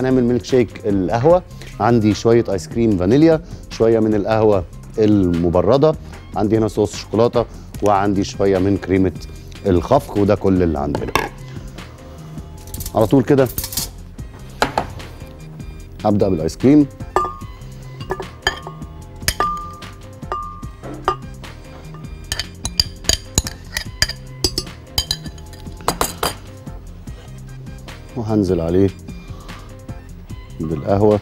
هنعمل ميلك شيك القهوه عندي شويه ايس كريم فانيليا شويه من القهوه المبرده عندي هنا صوص شوكولاته وعندي شويه من كريمه الخفق وده كل اللي عندنا على طول كده هبدا بالايس كريم وهنزل عليه بالقهوه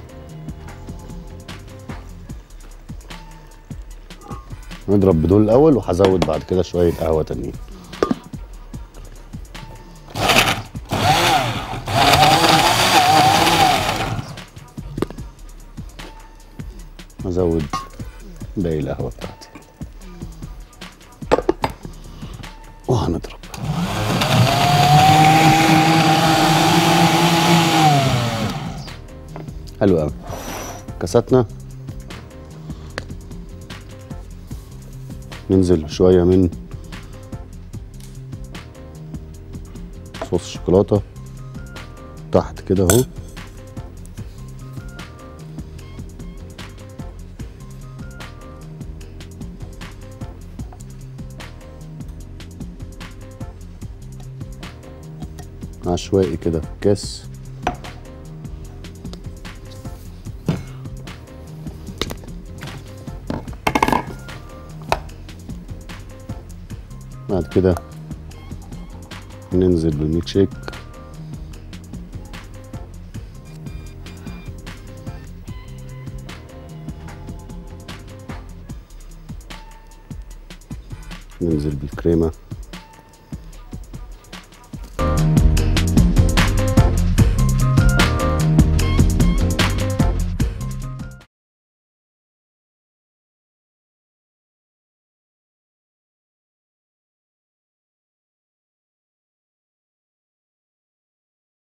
نضرب بدول الاول وهزود بعد كده شويه قهوه تانيين ازود باقي القهوه بتاعتي وهنضرب حلو قوي كاساتنا ننزل شويه من صوص الشوكولاته تحت كده اهو عشوائي كده في الكاس بعد كده ننزل بالميلك شيك ننزل بالكريمه